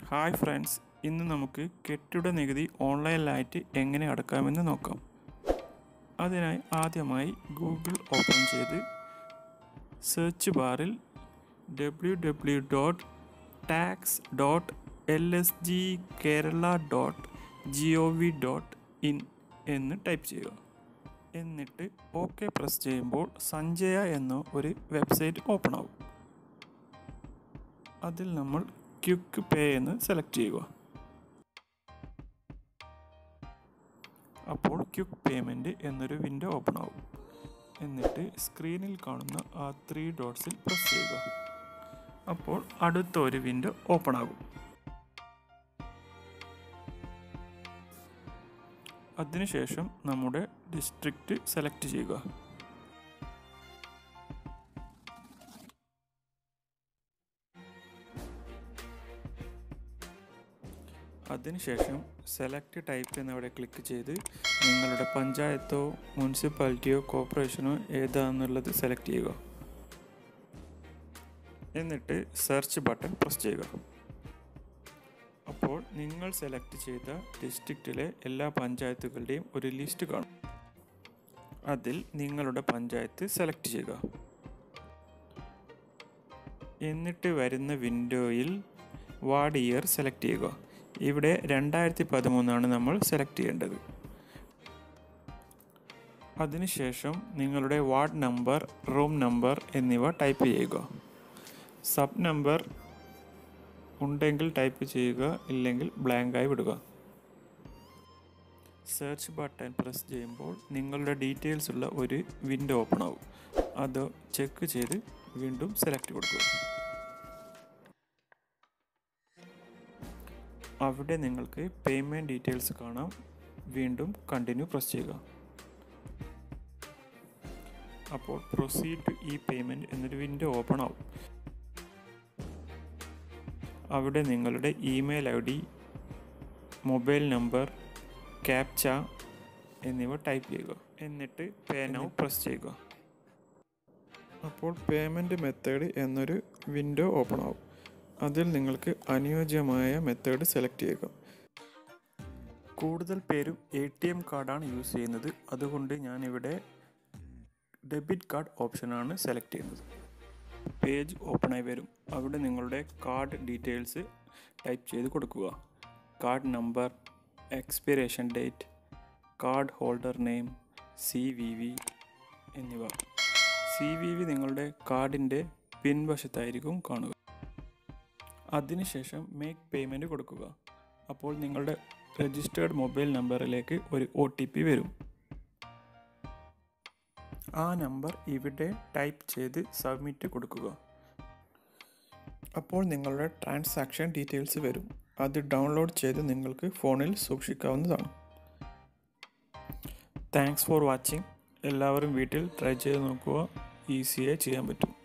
hi friends ഇന്ന് നമുക്ക് കെട്ടിട നികുതി ഓൺലൈനിലായിട്ട് എങ്ങനെ അടക്കാമെന്ന് നോക്കാം അതിനായി ആദ്യമായി ഗൂഗിൾ ഓപ്പൺ ചെയ്ത് സെർച്ച് ബാറിൽ W W dot tax dot L S G Kerala dot G O V dot in എന്ന് ടൈപ്പ് ചെയ്യുക എന്നിട്ട് ഓക്കെ പ്രസ് ചെയ്യുമ്പോൾ സഞ്ജയ എന്ന ഒരു വെബ്സൈറ്റ് ഓപ്പൺ ആവും അതിൽ നമ്മൾ ക്വിക്ക് പേ എന്ന് സെലക്ട് ചെയ്യുക അപ്പോൾ ക്വിക്ക് പേയ്മെൻറ്റ് എന്നൊരു വിൻഡോ ഓപ്പൺ ആവും എന്നിട്ട് സ്ക്രീനിൽ കാണുന്ന ആ ത്രീ ഡോട്ട്സിൽ പ്രസ് ചെയ്യുക അപ്പോൾ അടുത്ത ഒരു വിൻഡോ ഓപ്പൺ ആകും അതിനുശേഷം നമ്മുടെ ഡിസ്ട്രിക്റ്റ് സെലക്ട് ചെയ്യുക അതിനുശേഷം സെലക്ട് ടൈപ്പ് എന്നവിടെ ക്ലിക്ക് ചെയ്ത് നിങ്ങളുടെ പഞ്ചായത്തോ മുനിസിപ്പാലിറ്റിയോ കോർപ്പറേഷനോ ഏതാണെന്നുള്ളത് സെലക്ട് ചെയ്യുക എന്നിട്ട് സെർച്ച് ബട്ടൺ പ്രസ് ചെയ്യുക അപ്പോൾ നിങ്ങൾ സെലക്ട് ചെയ്ത ഡിസ്ട്രിക്റ്റിലെ എല്ലാ പഞ്ചായത്തുകളുടെയും ഒരു ലിസ്റ്റ് കാണും അതിൽ നിങ്ങളുടെ പഞ്ചായത്ത് സെലക്ട് ചെയ്യുക എന്നിട്ട് വരുന്ന വിൻഡോയിൽ വാർഡ് ഇയർ സെലക്ട് ചെയ്യുക ഇവിടെ രണ്ടായിരത്തി പതിമൂന്നാണ് നമ്മൾ സെലക്ട് ചെയ്യേണ്ടത് അതിനുശേഷം നിങ്ങളുടെ വാർഡ് നമ്പർ റൂം നമ്പർ എന്നിവ ടൈപ്പ് ചെയ്യുക സബ് നമ്പർ ഉണ്ടെങ്കിൽ ടൈപ്പ് ചെയ്യുക ഇല്ലെങ്കിൽ ബ്ലാങ്കായി വിടുക സെർച്ച് ബട്ടൺ പ്രസ് ചെയ്യുമ്പോൾ നിങ്ങളുടെ ഡീറ്റെയിൽസ് ഉള്ള ഒരു വിൻഡോ ഓപ്പൺ ആവും അത് ചെക്ക് ചെയ്ത് വീണ്ടും സെലക്ട് കൊടുക്കുക അവിടെ നിങ്ങൾക്ക് പേയ്മെൻറ്റ് ഡീറ്റെയിൽസ് കാണാം വീണ്ടും കണ്ടിന്യൂ പ്രസ് ചെയ്യുക അപ്പോൾ പ്രൊസീഡ് ടു ഇ പേയ്മെൻറ്റ് എന്നൊരു വിൻഡോ ഓപ്പൺ ആവും അവിടെ നിങ്ങളുടെ email I D mobile number captcha എന്നിവ ടൈപ്പ് ചെയ്യുക എന്നിട്ട് പേ നൗ പ്രസ് ചെയ്യുക അപ്പോൾ പേയ്മെൻറ്റ് മെത്തേഡ് എന്നൊരു വിൻഡോ ഓപ്പൺ ആവും അതിൽ നിങ്ങൾക്ക് അനുയോജ്യമായ മെത്തേഡ് സെലക്ട് ചെയ്യുക കൂടുതൽ പേരും എ ടി എം കാർഡാണ് യൂസ് ചെയ്യുന്നത് അതുകൊണ്ട് ഞാനിവിടെ ഡെബിറ്റ് കാർഡ് ഓപ്ഷനാണ് സെലക്ട് ചെയ്യുന്നത് പേജ് ഓപ്പണായി വരും അവിടെ നിങ്ങളുടെ കാർഡ് ഡീറ്റെയിൽസ് ടൈപ്പ് ചെയ്ത് കൊടുക്കുക card number expiration date card holder name C V V എന്നിവ സി വി വി നിങ്ങളുടെ കാർഡിൻ്റെ പിൻവശത്തായിരിക്കും കാണുക അതിനുശേഷം മേക്ക് പേയ്മെൻറ്റ് കൊടുക്കുക അപ്പോൾ നിങ്ങളുടെ രജിസ്റ്റേർഡ് മൊബൈൽ നമ്പറിലേക്ക് ഒരു ഒ ടി പി വരും ആ നമ്പർ ഇവിടെ ടൈപ്പ് ചെയ്ത് സബ്മിറ്റ് കൊടുക്കുക അപ്പോൾ നിങ്ങളുടെ ട്രാൻസാക്ഷൻ ഡീറ്റെയിൽസ് വരും അത് ഡൗൺലോഡ് ചെയ്ത് നിങ്ങൾക്ക് ഫോണിൽ സൂക്ഷിക്കാവുന്നതാണ് താങ്ക്സ് ഫോർ വാച്ചിങ് എല്ലാവരും വീട്ടിൽ ട്രൈ ചെയ്ത് നോക്കുക ഈസിയായി ചെയ്യാൻ പറ്റും